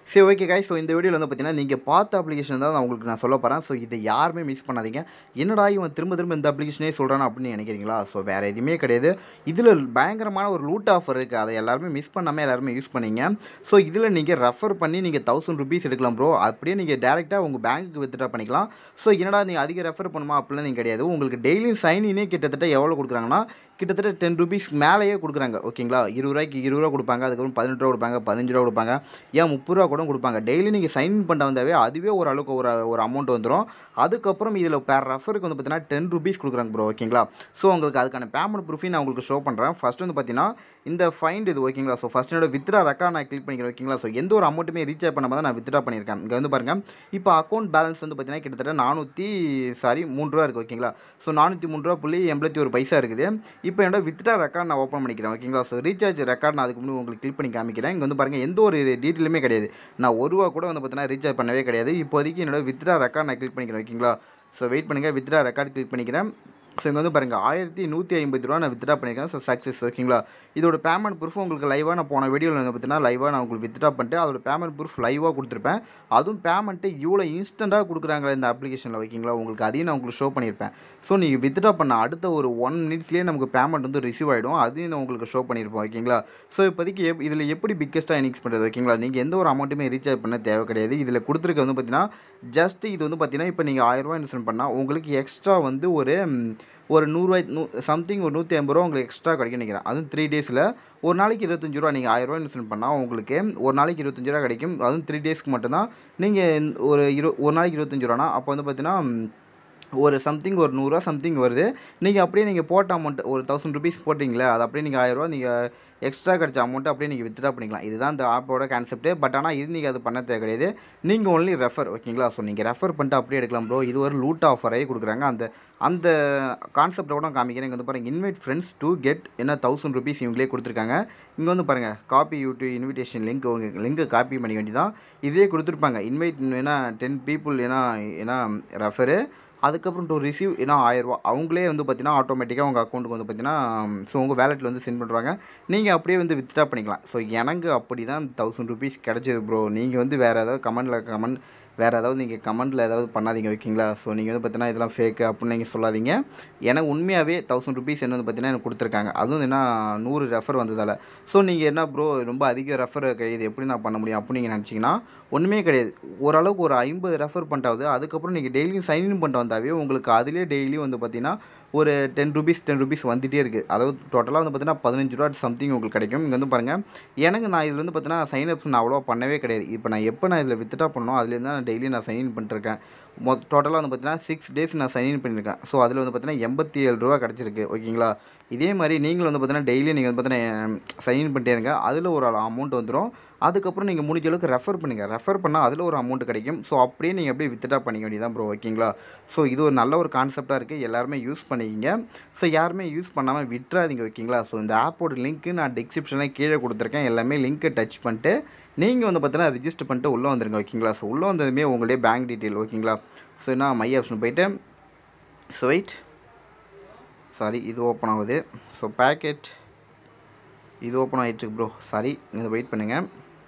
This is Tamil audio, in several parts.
சரி ஓகே காய் ஸோ இந்த வீடியோவில் வந்து பார்த்தீங்கன்னா நீங்கள் பார்த்த அப்ளிகேஷன் தான் நான் உங்களுக்கு நான் சொல்ல போகிறேன் ஸோ இதை யாருமே மிஸ் பண்ணாதீங்க என்னடா இவன் திரும்ப திரும்ப இந்த அப்ளிகேஷனே சொல்கிறான் அப்படின்னு நினைக்கிறீங்களா ஸோ வேறு எதுவுமே கிடையாது இதில் பயங்கரமான ஒரு லூட் ஆஃபர் இருக்குது அதை எல்லாருமே மிஸ் பண்ணாமல் எல்லாருமே யூஸ் பண்ணீங்க ஸோ இதில் நீங்கள் ரெஃபர் பண்ணி நீங்கள் தௌசண்ட் ருபீஸ் எடுக்கலாம் ப்ரோ அப்படியே நீங்கள் டேரெக்டாக உங்கள் பேங்க்குக்கு வித்ட்ரா பண்ணிக்கலாம் ஸோ என்னடா நீங்கள் அதிக ரெஃபர் பண்ணுமா அப்படிலாம் நீங்கள் கிடையாது உங்களுக்கு டெய்லியும் சைனினே கிட்டத்தட்ட எவ்வளோ கொடுக்குறாங்கன்னா கிட்டத்தட்ட டென் ருபீஸ் மேலேயே கொடுக்குறாங்க ஓகேங்களா இருபது ரூபாய்க்கு இருபது ரூபா கொடுப்பாங்க அதுக்கப்புறம் பதினெட்டு ரூபா கொடுப்பாங்க பதினஞ்சு ரூபா கொடுப்பாங்க ஏன் முப்பது ரூபா கூட கொடுப்பாங்க டெய்லி நீங்கள் சைன் பண்ண வந்தாவே அதுவே ஒரு அளவுக்கு ஒரு ஒரு அமௌண்ட் வந்துடும் அதுக்கப்புறம் இதில் பேர் ரெஃபருக்கு வந்து பார்த்தீங்கன்னா டென் ருபீஸ் கொடுக்குறாங்க ப்ரோ ஓகேங்களா ஸோ உங்களுக்கு அதுக்கான பேமெண்ட் ப்ரூஃபையும் நான் உங்களுக்கு ஷோ பண்ணுறேன் ஃபஸ்ட் வந்து பார்த்தீங்கன்னா இந்த ஃபைண்ட் இது ஓகேங்களா ஸோ ஃபஸ்ட் என்னோட வித்ரா ரெக்கார்ட் நான் கிளிக் பண்ணிக்கிறேன் ஓகேங்களா ஸோ எந்த ஒரு அமௌண்ட்டுமே ரீச் பண்ணாமல் தான் நான் வித்ரா பண்ணியிருக்கேன் இங்கே வந்து பாருங்கள் இப்போ அக்கௌண்ட் பேலன்ஸ் வந்து பார்த்தீங்கன்னா கிட்டத்தட்ட நானூற்றி சாரி மூணு ரூபா இருக்குது ஓகேங்களா ஸோ நானூற்றி மூணு ரூபா புள்ளி எண்பத்தி ஒரு பைசா இருக்குது இப்போ என்னோட வித்ரா ரெக்கார்ட் நான் ஓப்பன் பண்ணிக்கிறேன் ஓகேங்களா ஸோ ரீசார்ஜ் ரெக்கார்ட் நான் அதுக்கு முன்னாடி உங்களுக்கு கிளிக் பண்ணி காமிக்கிறேன் இங்கே வந்து பாருங்கள் எந்த ஒரு டீட்டெயிலுமே கிடையாது நான் ஒரு ரூபா கூட வந்து பார்த்தீங்கன்னா ரீசார்ஜ் பண்ணவே கிடையாது இப்போதைக்கு என்னோட வித்ரா ரெக்கார்ட் நான் கிளிக் பண்ணிக்கிறேன் ஓகேங்களா ஸோ வெயிட் பண்ணுங்கள் வித்ரா ரெக்கார்ட் கிளிக் பண்ணிக்கிறேன் ஸோ இங்கே வந்து பாருங்கள் ஆயிரத்தி நூற்றி ஐம்பது ரூபா நான் வித்ட்ரா பண்ணியிருக்கேன் ஸோ சக்ஸஸ் ஓகேங்களா இதோட பேமெண்ட் ப்ரூஃப் உங்களுக்கு லைவாக நான் போன வீடியோவில் வந்து பார்த்தீங்கன்னா லைவாக நான் உங்களுக்கு வித்ட்ரா பண்ணிட்டு அதோட பேமெண்ட் ப்ரூஃப் லைவாக கொடுத்துருப்பேன் அதுவும் பேமெண்ட்டு இவ்வளோ இன்ஸ்டண்ட்டாக கொடுக்குறாங்க இந்த அப்ளிகேஷனில் ஓகேங்களா உங்களுக்கு அதையும் நான் உங்களுக்கு ஷோ பண்ணியிருப்பேன் ஸோ நீங்கள் வித்ட்ரா பண்ண அடுத்த ஒரு ஒன் மினிட்ஸ்லேயே நமக்கு பேமெண்ட் வந்து ரிசீவ் ஆகிடும் அதையும் நான் உங்களுக்கு ஷோ பண்ணியிருப்போம் ஓகேங்களா ஸோ இப்போதைக்கு எப் இதில் எப்படி பிக்கஸ்ட்டாக எனிக்ஸ் பண்ணுறது ஓகேங்களா நீங்கள் எந்த ஒரு அமௌண்ட்டுமே ரீசார்ஜ் பண்ண தேவை கிடையாது இதில் கொடுத்துருக்க வந்து பார்த்தீங்கன்னா ஜஸ்ட் இது வந்து பார்த்தீங்கன்னா இப்போ நீங்கள் ஆயிரரூவா இன்வெஸ்ட் பண்ணால் உங்களுக்கு எக்ஸ்ட்ரா வந்து ஒரு ஒரு நூறுரூவாய் நூ சம்திங் ஒரு நூற்றி ஐம்பது ரூபா உங்களுக்கு எக்ஸ்ட்ரா கிடைக்கும் நினைக்கிறேன் அதுவும் த்ரீ டேஸில் ஒரு நாளைக்கு இருபத்தஞ்சு ரூபா நீங்கள் ஆயிரரூவா இன்வெஸ்ட் பண்ணால் உங்களுக்கு ஒரு நாளைக்கு இருபத்தஞ்சு ரூபா கிடைக்கும் அதுவும் த்ரீ டேஸ்க்கு மட்டும்தான் நீங்கள் ஒரு இரு ஒரு நாளைக்கு இருபத்தஞ்சு ரூபானா அப்போ வந்து பார்த்தீங்கன்னா ஒரு சம்திங் ஒரு நூறுரூவா சம்திங் வருது நீங்கள் அப்படியே நீங்கள் போட்ட அமௌண்ட் ஒரு தௌசண்ட் ருபீஸ் போட்டிங்களே அது அப்படியே நீங்கள் ஆயிரரூவா நீங்கள் எக்ஸ்ட்ரா கிடச்ச அமௌண்ட்டு அப்படியே நீங்கள் வித்ட்ரா பண்ணிக்கலாம் இதுதான் இந்த ஆப்போட கான்செப்ட்டு பட் ஆனால் இது நீங்கள் அது பண்ண தேவை கிடையாது நீங்கள் ஒன்லி ரெஃபர் ஓகேங்களா ஸோ நீங்கள் ரெஃபர் பண்ணிட்டு அப்படியே எடுக்கலாம் ப்ரோ இது ஒரு லூட் ஆஃபரே கொடுக்குறாங்க அந்த அந்த கான்செப்டை கூட காமிக்கிறேன் இங்கே வந்து பாருங்கள் இன்வைட் ஃப்ரெண்ட்ஸ் டு கெட் என்ன தௌசண்ட் ருபீஸ் இவங்களே கொடுத்துருக்காங்க இங்கே வந்து பாருங்கள் காப்பி யூடியூப் இன்விடேஷன் லிங்க் உங்கள் லிங்க்கை காப்பி பண்ணிக்க வேண்டியதான் இதே கொடுத்துருப்பாங்க இன்வைட் ஏன்னா டென் பீப்புள் ஏன்னா ஏன்னா ரெஃபரு அதுக்கப்புறம் டு ரிசீவ் ஏன்னா ஆயிரரூவா அவங்களே வந்து பார்த்தீங்கன்னா ஆட்டோமேட்டிக்காக உங்கள் அக்கௌண்ட்டுக்கு வந்து பார்த்தீங்கன்னா ஸோ உங்கள் வேலெட்டில் வந்து சென்ட் பண்ணுறாங்க நீங்கள் அப்படியே வந்து வித்ட்ரா பண்ணிக்கலாம் ஸோ எனக்கு அப்படி தான் தௌசண்ட் ருபீஸ் கிடச்சிது ப்ரோ நீங்கள் வந்து வேறு ஏதாவது கமெண்டில் கமெண்ட் வேறு ஏதாவது நீங்கள் கமெண்ட்டில் ஏதாவது பண்ணாதீங்க ஓகேங்களா ஸோ நீங்கள் வந்து பார்த்தீங்கன்னா இதெல்லாம் ஃபேக்கு அப்படின்னு நீங்கள் சொல்லாதீங்க எனக்கு உண்மையாகவே தௌசண்ட் ருபீஸ் என்ன வந்து பார்த்தீங்கன்னா எனக்கு கொடுத்துருக்காங்க அதுவும் என்ன நூறு ரெஃபர் வந்ததால் ஸோ நீங்கள் என்ன ப்ரோ ரொம்ப அதிக ரெஃபர் இது எப்படி நான் பண்ண முடியும் அப்படின்னு நீங்கள் நினச்சிங்கன்னா ஒன்றுமே கிடையாது ஓரளவுக்கு ஒரு ஐம்பது ரெஃபர் பண்ணிட்டாவது அதுக்கப்புறம் நீங்கள் டெய்லியும் சைன்இன் பண்ணிட்டு வந்தாவே உங்களுக்கு அதிலே டெய்லியும் வந்து பார்த்தீங்கன்னா ஒரு டென் ருபீஸ் டென் ருபீஸ் வந்துகிட்டே இருக்குது அதாவது டோட்டலாக வந்து பார்த்தீங்கன்னா பதினஞ்சு ரூபா சம்திங் உங்களுக்கு கிடைக்கும் இங்கே வந்து பாருங்கள் எனக்கு நான் இதில் வந்து பார்த்தீங்கன்னா சைன் அப்ஸ் நான் அவ்வளோவா பண்ணவே கிடையாது இப்போ நான் எப்போ நான் இதில் வித்ட்ரா பண்ணோம் அதுலேருந்து தான் நான் டெய்லி நான் சைன்இன் பண்ணிட்டுருக்கேன் மொ டோட்டலாக வந்து பார்த்தீங்கன்னா சிக்ஸ் டேஸ் நான் சைன்இன் பண்ணியிருக்கேன் ஸோ அதில் வந்து பார்த்தீங்கன்னா எண்பத்தி ஏழு ரூபா கிடச்சிருக்கு ஓகேங்களா இதே மாதிரி நீங்களும் வந்து பார்த்தீங்கன்னா டெய்லி நீங்கள் வந்து பார்த்தீங்கன்னா சைன் பண்ணிட்டே இருங்க அதில் ஒரு அமௌண்ட் வந்துடும் அதுக்கப்புறம் நீங்கள் முடிஞ்ச அளவுக்கு ரெஃபர் பண்ணுங்கள் ரெஃபர் பண்ணால் அதில் ஒரு அமௌண்ட் கிடைக்கும் ஸோ அப்படியே நீங்கள் அப்படியே வித்ட்ரா பண்ணிக்க வேண்டியதான் ப்ரோ ஓகேங்களா ஸோ இது ஒரு நல்ல ஒரு கான்செப்டாக இருக்குது எல்லாருமே யூஸ் பண்ணிக்கிங்க ஸோ யாருமே யூஸ் பண்ணாமல் விட்டுறாதீங்க ஓகேங்களா ஸோ இந்த ஆப்போட லிங்க்கு நான் டிஸ்கிரிப்ஷனில் கீழே கொடுத்துருக்கேன் எல்லாமே லிங்க்கை டச் பண்ணிட்டு நீங்கள் வந்து பார்த்தீங்கன்னா ரிஜிஸ்டர் பண்ணிட்டு உள்ளே வந்துருங்க ஓகேங்களா ஸோ உள்ளே வந்ததுமே உங்களுடைய பேங்க் டீட்டெயில் ஓகேங்களா ஸோ நான் மை ஆப்ஷன் போயிட்டு ஸோ வெயிட் சாரி இது ஓப்பன் ஆகுது ஸோ பேக்கெட் இது ஓப்பன் ஆகிட்டுருக்கு ப்ரோ சாரி இதை வெயிட் பண்ணுங்கள்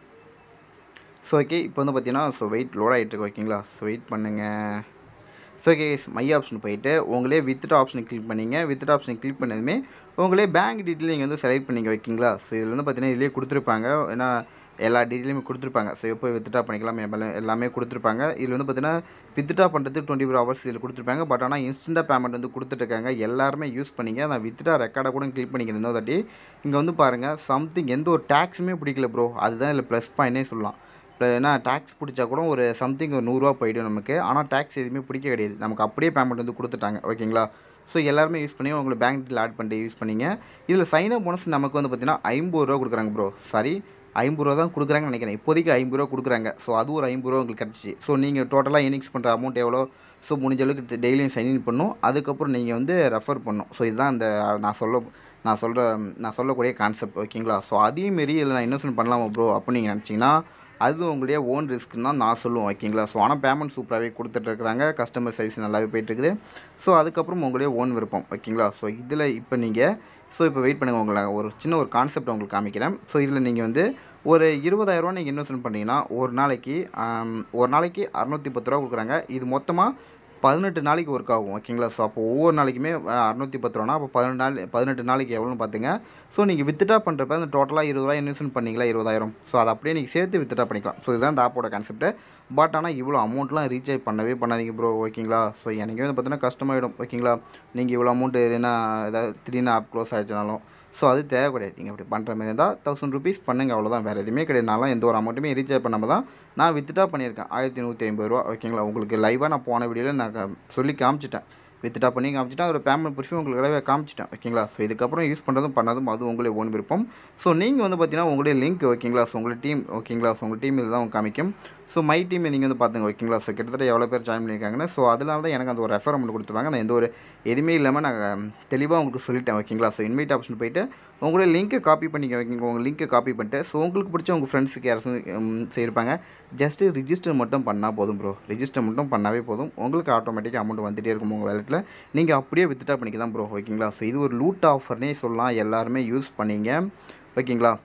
ஸோ ஓகே இப்போ வந்து பார்த்தீங்கன்னா ஸோ வெயிட் லோட் ஆகிட்டுருக்கு ஓகேங்களா ஸோ வெயிட் பண்ணுங்கள் ஸோ ஓகே மை ஆப்ஷன் போயிட்டு உங்களே வித்ட்ரா ஆப்ஷனை கிளிக் பண்ணிங்க வித்ட்ரா ஆப்ஷனை கிளிக் பண்ணதுமே உங்களே பேங்க் டீட்டெயில் நீங்கள் வந்து செலக்ட் பண்ணிங்க ஓகேங்களா ஸோ இதில் வந்து பார்த்தீங்கன்னா இதிலே கொடுத்துருப்பாங்க ஏன்னா எல்லா டீட்டெயிலுமே கொடுத்துருப்பாங்க ஸோ எப்போ வித்ட்ரா பண்ணிக்கலாம் எல்லாம் எல்லாமே கொடுத்துருப்பாங்க இதில் வந்து பார்த்தீங்கன்னா வித்ட்ரா பண்ணுறது டுவெண்ட்டி ஃபோர் ஹவர்ஸ் இதில் கொடுத்துருப்பாங்க பட் ஆனால் இன்ஸ்டண்ட்டாக பேமெண்ட் வந்து கொடுத்துட்ருக்காங்க எல்லாருமே யூஸ் பண்ணிங்க நான் வித்ட்ரா ரெக்கார்டை கூட கிளிக் பண்ணிக்கிறேன் தாட்டி இங்கே வந்து பாருங்கள் சம்திங் எந்த ஒரு டேக்ஸுமே பிடிக்கல ப்ரோ அதுதான் இதில் ப்ளஸ் பாயிண்டே சொல்லலாம் இப்போ ஏன்னா டேக்ஸ் பிடிச்சா கூட ஒரு சம்திங் ஒரு நூறுரூவா போயிடும் நமக்கு ஆனால் டேக்ஸ் எதுவுமே பிடிக்க கிடையாது நமக்கு அப்படியே பேமெண்ட் வந்து கொடுத்துட்டாங்க ஓகேங்களா ஸோ எல்லாருமே யூஸ் பண்ணி உங்களை பேங்க் டீட்டெயில் ஆட் பண்ணிட்டு யூஸ் பண்ணிங்க இதில் சைன் அப் போனஸ் நமக்கு வந்து பார்த்திங்கன்னா ஐம்பது ரூபா கொடுக்குறாங்க ப்ரோ சாரி ஐம்பது ரூபா தான் கொடுக்குறாங்கன்னு நினைக்கிறேன் இப்போதைக்கு ஐம்பது ரூபா கொடுக்குறாங்க ஸோ அது ஒரு ஐம்பது ரூபா உங்களுக்கு கிடச்சிச்சு ஸோ நீங்கள் டோட்டலாக இனிக்ஸ் பண்ணுற அமௌண்ட் எவ்வளோ ஸோ முடிஞ்ச அளவுக்கு டெய்லியும் சைன்இன் பண்ணும் அதுக்கப்புறம் நீங்கள் வந்து ரெஃபர் பண்ணும் ஸோ இதுதான் அந்த நான் சொல்ல நான் சொல்கிற நான் சொல்லக்கூடிய கான்செப்ட் ஓகேங்களா ஸோ அதேமாரி இதில் நான் இன்வெஸ்ட்மெண்ட் பண்ணலாமா ப்ரோ அப்படின்னு நீங்கள் நினச்சிங்கன்னா அது உங்களுடைய ஓன் ரிஸ்க்குன்னு தான் நான் சொல்லுவேன் ஓகேங்களா ஸோ ஆனால் பேமெண்ட் சூப்பராகவே கொடுத்துட்ருக்குறாங்க கஸ்டமர் சர்வீஸ் நல்லாவே போயிட்டுருக்குது ஸோ அதுக்கப்புறம் உங்களுடைய ஓன் விருப்பம் ஓகேங்களா ஸோ இதில் இப்போ நீங்கள் ஸோ இப்போ வெயிட் பண்ணுங்கள் உங்களை ஒரு சின்ன ஒரு கான்செப்ட் உங்களுக்கு காமிக்கிறேன் ஸோ இதில் நீங்கள் வந்து ஒரு இருபதாயிரரூவா நீங்கள் இன்வெஸ்ட்மெண்ட் பண்ணிங்கன்னா ஒரு நாளைக்கு ஆம், ஒரு நாளைக்கு அறநூற்றி பத்து ரூபா கொடுக்குறாங்க இது மொத்தமாக பதினெட்டு நாளைக்கு ஒர்க் ஆகும் ஓகேங்களா ஸோ அப்போ ஒவ்வொரு நாளைக்குமே அறநூற்றி பத்து ரூபானா அப்போ பதினெட்டு நாள் பதினெட்டு நாளைக்கு எவ்வளோன்னு பார்த்துங்க ஸோ நீங்கள் வித்ட்ரா பண்ணுறப்ப அந்த டோட்டலாக இருபது ரூபா இன்வெஸ்ட்மெண்ட் பண்ணீங்களா இருபதாயிரம் ஸோ அதை அப்படியே நீங்கள் சேர்த்து வித்ட்ரா பண்ணிக்கலாம் ஸோ இதுதான் இந்த ஆப்போட கான்செப்ட் பட் ஆனால் இவ்வளோ அமௌண்ட்லாம் ரீசார்ஜ் பண்ணவே பண்ணாதீங்க ப்ரோ ஓகேங்களா ஸோ எனக்கு வந்து பார்த்தீங்கன்னா கஷ்டமாயிடும் ஓகேங்களா நீங்கள் இவ்வளோ அமௌண்ட்டு என்ன ஏதாவது திடீர்னு ஆப் க்ளோஸ் ஆகிடுச்சுனாலும் ஸோ அது தேவை கிடையாது நீங்கள் அப்படி பண்ணுற மாதிரி இருந்தால் தௌசண்ட் ருபீஸ் பண்ணுங்கள் அவ்வளோதான் வேறு எதுவுமே கிடையாது நான்லாம் எந்த ஒரு அமௌண்ட்டுமே ரீசார்ஜ் பண்ணாமல் தான் நான் வித்ட்ரா பண்ணியிருக்கேன் ஆயிரத்தி நூற்றி ஐம்பது ரூபா ஓகேங்களா உங்களுக்கு லைவாக நான் போன வீடியோவில் நான் க- சொல்லி காமிச்சிட்டேன் வித்ட்ரா பண்ணி காமிச்சிட்டேன் அதோட பேமெண்ட் ப்ரூஃபும் உங்களுக்கு லைவாக காமிச்சிட்டேன் ஓகேங்களா ஸோ இதுக்கப்புறம் யூஸ் பண்ணுறதும் பண்ணதும் அது உங்களே ஓன் விருப்பம் ஸோ நீங்கள் வந்து பார்த்தீங்கன்னா உங்களுடைய லிங்க் ஓகேங்களா ஸோ உங்களுடைய டீம் ஓகேங்களா ஸோ உங்கள் டீம் இதில் தான் காமிக்கும் ஸோ மை டீம் நீங்கள் வந்து பார்த்துங்க ஓகேங்களா ஸோ கிட்டத்தட்ட எவ்வளோ பேர் ஜாயின் பண்ணியிருக்காங்கன்னு ஸோ அதனால தான் எனக்கு அந்த ஒரு ரெஃபர் அமௌண்ட் கொடுத்துருவாங்க அந்த எந்த ஒரு எதுவுமே இல்லாமல் நான் தெளிவாக உங்களுக்கு சொல்லிட்டேன் ஓகேங்களா ஸோ இன்வைட் ஆப்ஷன் போயிட்டு உங்களுடைய லிங்க்கை காப்பி பண்ணிக்க வைக்கிங்க உங்கள் லிங்க்கை காப்பி பண்ணிட்டு ஸோ உங்களுக்கு பிடிச்ச உங்கள் ஃப்ரெண்ட்ஸுக்கு யாராச்சும் செய்யிருப்பாங்க ஜஸ்ட்டு ரிஜிஸ்டர் மட்டும் பண்ணால் போதும் ப்ரோ ரிஜிஸ்டர் மட்டும் பண்ணாவே போதும் உங்களுக்கு ஆட்டோமேட்டிக்காக அமௌண்ட் வந்துட்டே இருக்கும் உங்கள் வேலெட்டில் நீங்கள் அப்படியே வித்ட்ரா பண்ணிக்க தான் ப்ரோ ஓகேங்களா ஸோ இது ஒரு லூட் ஆஃபர்னே சொல்லலாம் எல்லாருமே யூஸ் பண்ணீங்க ஓகேங்களா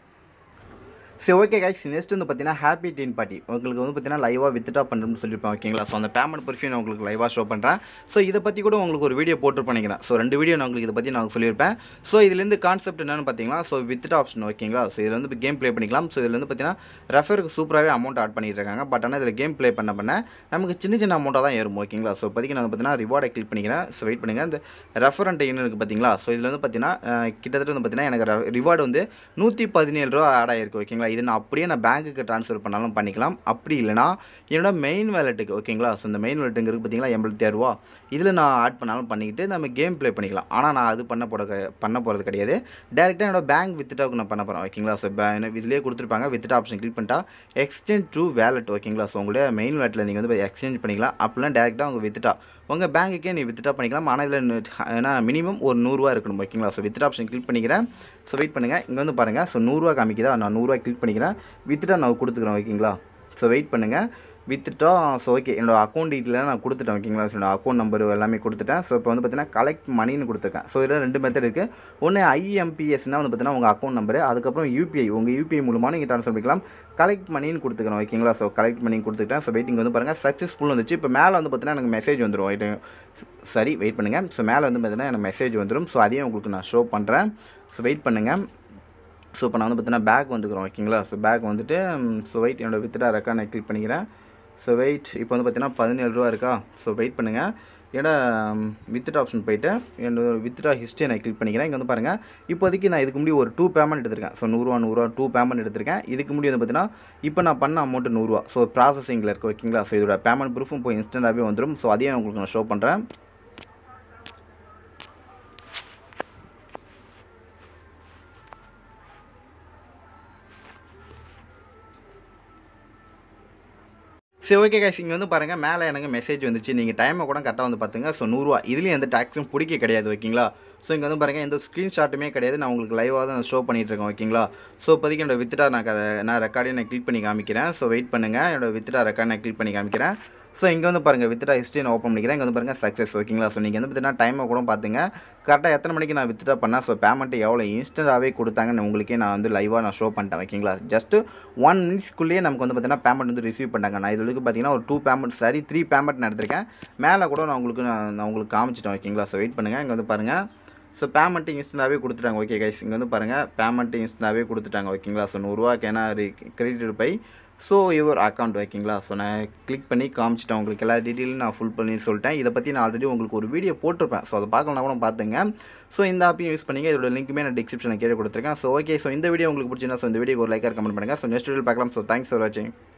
சரி ஓகே கைஸ் நெக்ஸ்ட் வந்து பார்த்தீங்கன்னா ஹாப்பி டீன் பார்ட்டி உங்களுக்கு வந்து பார்த்தீங்கன்னா லைவாக வித்ட்ரா பண்ணுறோம்னு சொல்லியிருப்பேன் ஓகேங்களா ஸோ அந்த பேமெண்ட் பர்ஃபியூம் நான் உங்களுக்கு லைவாக ஷோ பண்ணுறேன் ஸோ இதை பற்றி கூட உங்களுக்கு ஒரு வீடியோ போட்டு பண்ணிக்கிறேன் ஸோ ரெண்டு வீடியோ நான் உங்களுக்கு இதை பற்றி நான் சொல்லியிருப்பேன் ஸோ இதுலேருந்து கான்செப்ட் என்னென்னு பார்த்தீங்கன்னா ஸோ வித்ட்ரா ஆப்ஷன் ஓகேங்களா ஸோ இதில் வந்து கேம் ப்ளே பண்ணிக்கலாம் ஸோ இதில் வந்து பார்த்தீங்கன்னா ரெஃபருக்கு சூப்பராகவே அமௌண்ட் ஆட் பண்ணிட்டு இருக்காங்க பட் ஆனால் இதில் கேம் ப்ளே பண்ண பண்ண நமக்கு சின்ன சின்ன அமௌண்ட்டாக தான் ஏறும் ஓகேங்களா ஸோ இப்போதைக்கு நான் பார்த்தீங்கன்னா ரிவார்டை கிளிக் பண்ணிக்கிறேன் ஸோ வெயிட் பண்ணுங்கள் இந்த ரெஃபரண்ட் என்ன இருக்குது பார்த்தீங்களா ஸோ இதில் வந்து பார்த்தீங்கன்னா அஹ், கிட்டத்தட்ட வந்து பார்த்தீங்கன்னா எனக்கு ரிவார்டு வந்து நூற்றி பதினேழு ரூபா ஆட் ஆகிருக்கு ஓகேங்களா இது நான் அப்படியே நான் பேங்க்குக்கு ட்ரான்ஸ்ஃபர் பண்ணாலும் பண்ணிக்கலாம் அப்படி இல்லைனா என்னோட மெயின் வேலெட்டுக்கு ஓகேங்களா ஸோ இந்த மெயின் வேலெட்டுங்க இருக்குது பார்த்தீங்களா எண்பத்தி ஆறு ரூபா இதில் நான் ஆட் பண்ணாலும் பண்ணிக்கிட்டு நம்ம கேம் ப்ளே பண்ணிக்கலாம் ஆனால் நான் அது பண்ண போட க- பண்ண போகிறது கிடையாது டேரெக்டாக என்னோட பேங்க் வித்ட்ராவுக்கு நான் பண்ண போகிறேன் ஓகேங்களா ஸோ இதுலேயே கொடுத்துருப்பாங்க வித்ட்ரா ஆப்ஷன் கிளிக் பண்ணிட்டா எக்ஸ்சேஞ்ச் டு வேலெட் ஓகேங்களா ஸோ உங்களுடைய மெயின் வேலெட்டில் நீங்கள் வந்து எக்ஸ்சேஞ்ச் பண்ணிக்கலாம் அப்படிலாம் டேரெக்டாக உங்கள் வித்ட்ரா உங்கள் பேங்க்குக்கே நீ வித்ட்ரா பண்ணிக்கலாம் ஆனால் இதில் ஏன்னா மினிமம் ஒரு நூறுரூவா இருக்கணும் ஓகேங்களா ஸோ வித்ட்ரா ஆப்ஷன் கிளிக் பண்ணிக்கிறேன் ஸோ வெயிட் பண்ணுங்கள் இங்கே வந்து பாருங்கள் ஸோ நூறுரூவா காமிக்குதா நான் நூறுரூவா கிளிக் பண்ணிக்கிறேன் வித்ட்ரா நான் கொடுத்துக்கிறேன் ஓகேங்களா ஸோ வெயிட் பண்ணுங்கள் வித்துட்டா ஸோ ஓகே என்னோட அக்கௌண்ட் டீட்டெயில் நான் கொடுத்துட்டேன் ஓகேங்களா ஸோ என்னோட அக்கௌண்ட் நம்பர் எல்லாமே கொடுத்துட்டேன் ஸோ இப்போ வந்து பார்த்தீங்கன்னா கலெக்ட் மணின்னு கொடுத்துருக்கேன் ஸோ இதில் ரெண்டு மெத்தட் இருக்குது ஒன்று ஐஎம்பிஎஸ்னா வந்து பார்த்தீங்கன்னா உங்கள் அக்கௌண்ட் நம்பர் அதுக்கப்புறம் யூபிஐ உங்கள் யூபிஐ மூலமாக நீங்கள் ட்ரான்ஸ்ஃபர் பண்ணிக்கலாம் கலெக்ட் மணின்னு கொடுத்துக்கிறோம் ஓகேங்களா ஸோ கலெக்ட் மணி கொடுத்துக்கிட்டேன் ஸோ வெயிட்டிங் வந்து பாருங்கள் சக்ஸஸ்ஃபுல் வந்துச்சு இப்போ மேலே வந்து பார்த்தீங்கன்னா எனக்கு மெசேஜ் வந்துடும் இது சரி வெயிட் பண்ணுங்கள் ஸோ மேலே வந்து பார்த்தீங்கன்னா எனக்கு மெசேஜ் வந்துடும் ஸோ அதையும் உங்களுக்கு நான் ஷோ பண்ணுறேன் ஸோ வெயிட் பண்ணுங்கள் ஸோ இப்போ நான் வந்து பார்த்தீங்கன்னா பேக் வந்துக்கிறோம் ஓகேங்களா ஸோ பேக் வந்துட்டு ஸோ வெயிட் என்னோட வித்டா ரெக்கார்ட் நான் கிளிக் பண்ணிக்கிறேன் ஸோ வெயிட் இப்போ வந்து பார்த்தீங்கன்னா பதினேழு ரூபா இருக்கா ஸோ வெயிட் பண்ணுங்கள் ஏன்னா வித்ட்ரா ஆப்ஷன் போயிட்டு என்னோட வித்ட்ரா ஹிஸ்ட்ரி நான் கிளிக் பண்ணிக்கிறேன் இங்கே வந்து பாருங்கள் இப்போதைக்கு நான் இதுக்கு முன்னாடி ஒரு டூ பேமெண்ட் எடுத்திருக்கேன் ஸோ நூறுரூவா நூறுரூவா டூ பேமெண்ட் எடுத்திருக்கேன் இதுக்கு முன்னாடி வந்து பார்த்தீங்கன்னா இப்போ நான் பண்ண அமௌண்ட் நூறுரூவா ஸோ ப்ராசஸிங்கில் இருக்குது ஓகேங்களா ஸோ இதோட பேமெண்ட் ப்ரூஃபும் இப்போ இன்ஸ்டண்ட்டாகவே வந்துடும் ஸோ அதையும் உங்களுக்கு நான் ஷோ பண்ணுறேன் சரி ஓகே கைஸ் இங்கே வந்து பாருங்கள் மேலே எனக்கு மெசேஜ் வந்துச்சு நீங்கள் டைமை கூட கரெக்டாக வந்து பார்த்துங்க ஸோ நூறுரூவா இதுலேயும் எந்த டேக்ஸும் பிடிக்க கிடையாது ஓகேங்களா ஸோ இங்கே வந்து பாருங்கள் எந்த ஸ்க்ரீன்ஷாட்டுமே கிடையாது நான் உங்களுக்கு லைவாக தான் ஷோ பண்ணிட்டு இருக்கேன் ஓகேங்களா ஸோ இப்போதைக்கு என்னோட வித்ரா நான் க- நான் ரெக்கார்டையும் நான் கிளிக் பண்ணி காமிக்கிறேன் ஸோ வெயிட் பண்ணுங்கள் என்னோட வித்ரா ரெக்கார்ட் நான் கிளிக் பண்ணி காமிக்கிறேன் ஸோ இங்கே வந்து பாருங்கள் வித்ரா ஹிஸ்ட்ரி நான் ஓப்பன் பண்ணிக்கிறேன் இங்கே வந்து பாருங்கள் சக்ஸஸ் ஓகேங்களா ஸோ நீங்கள் வந்து பார்த்தீங்கன்னா டைமை கூட பார்த்துங்க கரெக்டாக எத்தனை மணிக்கு நான் வித்ட்ரா பண்ணேன் ஸோ பேமெண்ட்டு எவ்வளோ இன்ஸ்டண்ட்டாகவே கொடுத்தாங்கன்னு உங்களுக்கே நான் வந்து லைவாக நான் ஷோ பண்ணிட்டேன் ஓகேங்களா ஜஸ்ட்டு ஒன் மினிட்ஸ்க்குள்ளேயே நமக்கு வந்து பார்த்தீங்கன்னா பேமெண்ட் வந்து ரிசீவ் பண்ணாங்க நான் இதுக்கு பார்த்தீங்கன்னா ஒரு டூ பேமெண்ட் சரி த்ரீ பேமெண்ட் நான் எடுத்திருக்கேன் மேலே கூட நான் உங்களுக்கு நான் நான் உங்களுக்கு காமிச்சிட்டேன் ஓகேங்களா ஸோ வெயிட் பண்ணுங்கள் இங்கே வந்து பாருங்கள் ஸோ பேமெண்ட்டு இன்ஸ்டன்டாகவே கொடுத்துட்டாங்க ஓகே கைஸ் இங்கே வந்து பாருங்கள் பேமெண்ட்டு இன்ஸ்டன்டாகவே கொடுத்துட்டாங்க ஓகேங்களா ஸோ நூறுரூவாக்கு ஏன்னா credit by so your account ஓகேங்களா ஸோ நான் கிளிக் பண்ணி காமிச்சிட்டேன் உங்களுக்கு எல்லா டீட்டெயிலும் நான் ஃபுல் பண்ணி சொல்லிட்டேன் இதை பற்றி நான் ஆல்ரெடி உங்களுக்கு ஒரு வீடியோ போட்டிருப்பேன் ஸோ அதை பார்க்கலாம் கூட பார்த்துங்க ஸோ இந்த ஆப்பையும் யூஸ் பண்ணிங்க இதோட லிங்க்குமே நான் டிஸ்கிரிப்ஷனில் கீழே கொடுத்துருக்கேன் ஸோ ஓகே ஸோ இந்த வீடியோ உங்களுக்கு பிடிச்சிருந்தா ஸோ இந்த வீடியோ ஒரு லைக்காக கமெண்ட் பண்ணுங்கள் ஸோ நெக்ஸ்ட் வீடியோ பார்க்கலாம் ஸோ தேங்க்ஸ் ஃபார் வாட்சிங்